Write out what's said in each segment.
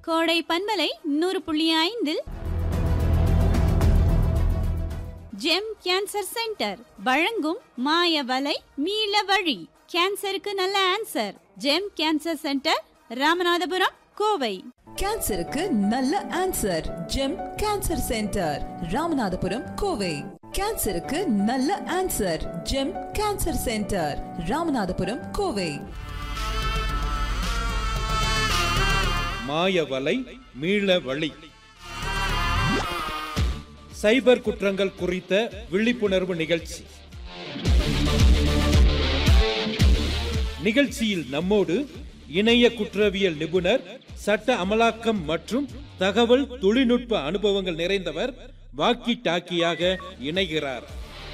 கோடை பண்பலை நூறு புள்ளி ஐந்தில் ஜெம் கேன்சர் சென்டர் வழங்கும் மாய வலை மீள வழி கேன்சருக்கு நல்ல answer GEM cancer centre Ramanathapuram Kovai கேன்சருக்கு நல்ல answer GEM cancer centre Ramanathapuram Kovai கேன்சருக்கு நல்ல answer GEM cancer centre Ramanathapuram Kovai மாயவலை மீள வழி சைபர் குற்றங்கள் குறித்த விழிப்புணர்வு நிகழ்ச்சி நிகழ்ச்சியில் நம்மோடு இணைய குற்றவியல் நிபுணர் சட்ட அமலாக்கம் மற்றும் தகவல் தொழில்நுட்ப அனுபவங்கள் நிறைந்தவர் வாக்கி டாக்கியாக இணைகிறார்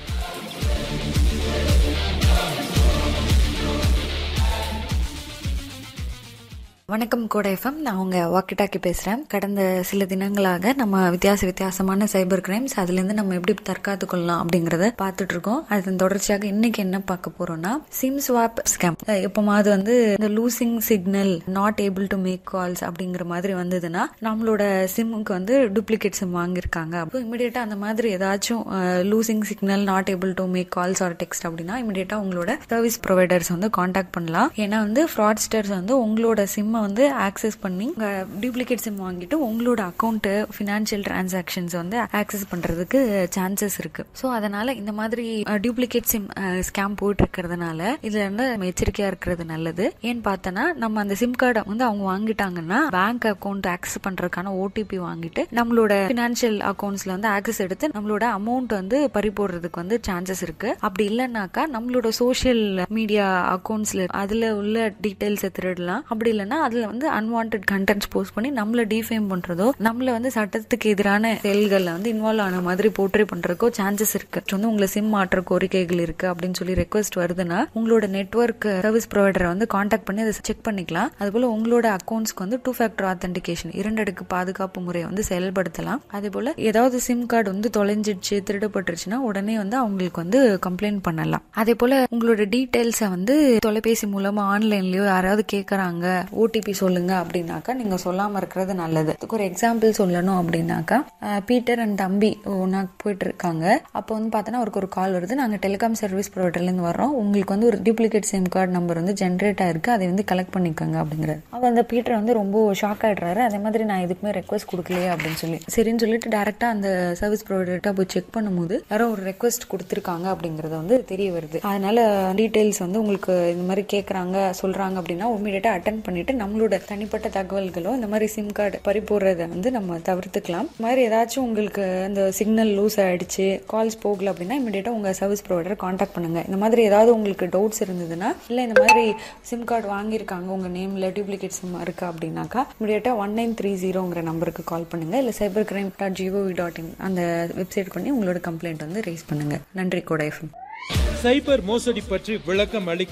வணக்கம் கோடை எஃப்எம் நான் உங்க வாக்கிட்டாக்கி பேசுறேன் கடந்த சில தினங்களாக நம்ம வித்தியாச வித்தியாசமான சைபர் கிரைம்ஸ் அதுல இருந்து நம்ம எப்படி தற்காத்து கொள்ளலாம் அப்படிங்கறத பார்த்துட்டு இருக்கோம் அதன் தொடர்ச்சியாக இன்னைக்கு என்ன பார்க்க போறோம்னா சிம் ஸ்வாப் ஸ்கேம் எப்போமாவது வந்து இந்த losing signal not able to make calls அப்படிங்கிற மாதிரி வந்ததுன்னா நம்மளோட சிம்முக்கு வந்து டூப்ளிகேட் சிம் வாங்கியிருக்காங்க அப்போ இமிடியேட்டா அந்த மாதிரி ஏதாச்சும் losing signal not able to make calls or text அப்படின்னா இமிடியேட்டா உங்களோட சர்வீஸ் ப்ரொவைடர்ஸ் வந்து காண்டாக்ட் பண்ணலாம் ஏன்னா வந்து ஃப்ராட்ஸ்டர்ஸ் வந்து உங்களோட சிம்மை வந்து ஆக்சஸ் பண்ணி டூப்ளிகேட் சிம் வாங்கிட்டு உங்களோட அக்கௌண்ட் ஃபினான்ஷியல் டிரான்சாக்ஷன்ஸ் வந்து ஆக்சஸ் பண்றதுக்கு சான்சஸ் இருக்கு ஸோ அதனால இந்த மாதிரி டூப்ளிகேட் சிம் ஸ்கேம் போயிட்டு இருக்கிறதுனால இதுல இருந்து நம்ம எச்சரிக்கையா இருக்கிறது நல்லது ஏன்னு பார்த்தோன்னா நம்ம அந்த சிம் கார்டை வந்து அவங்க வாங்கிட்டாங்கன்னா பேங்க் அக்கௌண்ட் ஆக்சஸ் பண்றதுக்கான ஓடிபி வாங்கிட்டு நம்மளோட ஃபினான்ஷியல் அக்கௌண்ட்ஸ்ல வந்து ஆக்சஸ் எடுத்து நம்மளோட அமௌண்ட் வந்து பறி போடுறதுக்கு வந்து சான்சஸ் இருக்கு அப்படி இல்லைன்னாக்கா நம்மளோட சோஷியல் மீடியா அக்கௌண்ட்ஸ்ல அதுல உள்ள டீடைல்ஸை திருடலாம் அப்படி இல்லைன்னா அதுல வந்து அன்வான்ட் கண்டென்ட்ஸ் போஸ்ட் பண்ணி நம்மள டிஃபேம் பண்றதோ நம்மள வந்து சட்டத்துக்கு எதிரான செயல்கள்ல வந்து இன்வால்வ் ஆன மாதிரி போர்ட்ரே பண்றதுக்கோ சான்சஸ் இருக்கு வந்து உங்களை சிம் மாற்ற கோரிக்கைகள் இருக்கு அப்படின்னு சொல்லி ரெக்வஸ்ட் வருதுன்னா உங்களோட நெட்ஒர்க் சர்வீஸ் ப்ரொவைடரை வந்து காண்டாக்ட் பண்ணி அதை செக் பண்ணிக்கலாம் அதுபோல உங்களோட அக்கௌண்ட்ஸ்க்கு வந்து டூ ஃபேக்டர் ஆத்தென்டிகேஷன் இரண்டடுக்கு பாதுகாப்பு முறையை வந்து செயல்படுத்தலாம் அதே போல ஏதாவது சிம் கார்டு வந்து தொலைஞ்சிடுச்சு திருடப்பட்டுருச்சுன்னா உடனே வந்து அவங்களுக்கு வந்து கம்ப்ளைண்ட் பண்ணலாம் அதே போல உங்களோட டீடைல்ஸை வந்து தொலைபேசி மூலமா ஆன்லைன்லயோ யாராவது கேட்கறாங்க ஓடிபி சொல்லுங்க அப்படின்னாக்கா நீங்க சொல்லாம இருக்கிறது நல்லது இதுக்கு ஒரு எக்ஸாம்பிள் சொல்லணும் அப்படின்னாக்கா அஹ், பீட்டர் அண்ட் தம்பி ஒன்னா போயிட்டு இருக்காங்க அப்போ வந்து பார்த்தோன்னா அவருக்கு ஒரு கால் வருது நாங்க டெலிகாம் சர்வீஸ் ப்ரொவைடர்ல இருந்து வர்றோம் உங்களுக்கு வந்து ஒரு டூப்ளிகேட் சிம் கார்டு நம்பர் வந்து ஜென்ரேட் ஆயிருக்கு அதை வந்து கலெக்ட் பண்ணிக்கோங்க அப்படிங்கிறாரு அவர் அந்த பீட்டர் வந்து ரொம்ப ஷாக் ஆயிடுறாரு அதே மாதிரி நான் இதுக்குமே ரெக்வஸ்ட் கொடுக்கலையே அப்படின்னு சொல்லி சரின்னு சொல்லிட்டு டேரக்டா அந்த சர்வீஸ் ப்ரொவைடர்கிட்ட போய் செக் பண்ணும்போது யாரோ ஒரு ரெக்வஸ்ட் கொடுத்துருக்காங்க அப்படிங்கறது வந்து தெரிய வருது அதனால டீடைல்ஸ் வந்து உங்களுக்கு இந்த மாதிரி கேட்கறாங்க சொல்றாங்க அப்படின்னா இமீடியட்டா அட்டன் பண்ணிட்டு நம்மளோட தனிப்பட்ட தகவல்களோ இந்த மாதிரி சிம் கார்டு பறி போடுறத வந்து நம்ம தவிர்த்துக்கலாம் இந்த மாதிரி ஏதாச்சும் உங்களுக்கு அந்த சிக்னல் லூஸ் ஆயிடுச்சு கால்ஸ் போகல அப்படின்னா இமீடியட்டா உங்க சர்வீஸ் ப்ரொவைடர் காண்டாக்ட் பண்ணுங்க இந்த மாதிரி ஏதாவது உங்களுக்கு டவுட்ஸ் இருந்ததுன்னா இல்ல இந்த மாதிரி சிம் கார்டு வாங்கியிருக்காங்க உங்க நேம்ல டூப்ளிகேட் சிம் இருக்கு அப்படின்னாக்கா இமீடியட்டா ஒன் நைன் த்ரீ ஜீரோங்கிற நம்பருக்கு கால் பண்ணுங்க இல்ல cyber crime dot GOV dot in அந்த வெப்சைட் பண்ணி உங்களோட கம்ப்ளைண்ட் வந்து ரைஸ் பண்ணுங்க நன்றி கோடை எஃப்எம் சைபர் மோசடி பற்றி விளக்கம் அளிக்க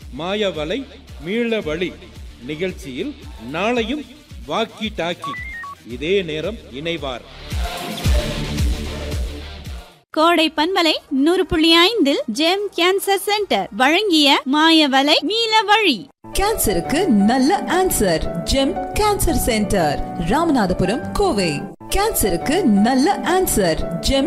மாயவலை மீள வழி நிகழ்ச்சியில் நாளையும் வாக்கி டாக்கி இதே நேரம் இணைவார் கோடை பண்பலை நூறு புள்ளி ஐந்தில் ஜெம் கேன்சர் சென்டர் வழங்கிய மாய வலை மீள வழி கேன்சருக்கு நல்ல answer GEM cancer centre Ramanathapuram Kovai கேன்சருக்கு நல்ல ஆன்சர் ஜெம்